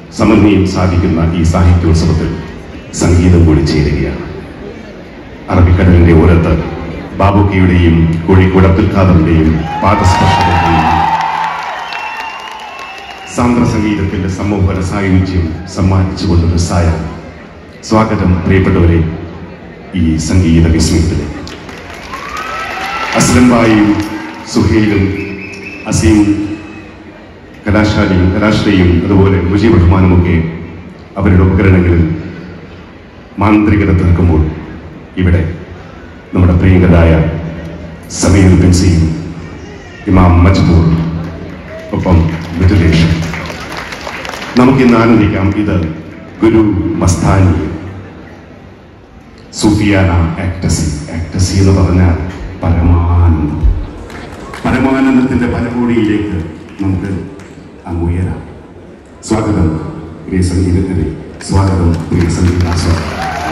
സമന്വയം സാധിക്കുന്ന ഈ സാഹിത്യോത്സവത്തിൽ സംഗീതം കൂടി ചേരുകയാണ് അറബിക്കടലിന്റെ ഓരത്ത് ബാബുക്കിയുടെയും കോഴിക്കോട് അബ്ദുൽ ഖാദറിന്റെയും പാദസ്പർശത്തിന്റെയും സാന്ദ്ര സംഗീതത്തിന്റെ സമൂഹന സായുജ്യം സമ്മാനിച്ചുകൊണ്ടൊരു സായ സ്വാഗതം പ്രിയപ്പെട്ടവരെ ഈ സംഗീത വിസ്മയത്തിലേക്ക് അസ്ലം ബായും സുഹൈലും അസീം കലാശാലയും കലാശ്രയും അതുപോലെ മുജീബ് റഹ്മാനുമൊക്കെ അവരുടെ ഉപകരണങ്ങളിൽ മാന്ത്രികത തീർക്കുമ്പോൾ ഇവിടെ നമ്മുടെ പ്രിയങ്കരായ സമീർ ബെൻസിയും ഇമാം മജ്ബൂർ ഒപ്പം മിഥുലേഷ് നമുക്കിന്ന് ആനന്ദിക്കാം ഇത് ഗുരു മസ്താനി സുഫിയാന ആക്ടസി ആക്ടസി എന്ന് പറഞ്ഞാൽ പരമാനന്ദം പരമാനന്ദത്തിന്റെ പരകോടിയിലേക്ക് നമുക്ക് അങ്ങ് ഉയരാം സ്വാഗതം പ്രിയ സംഗീതത്തിന് സ്വാഗതം പ്രിയ സംഗീതാസ്വാദം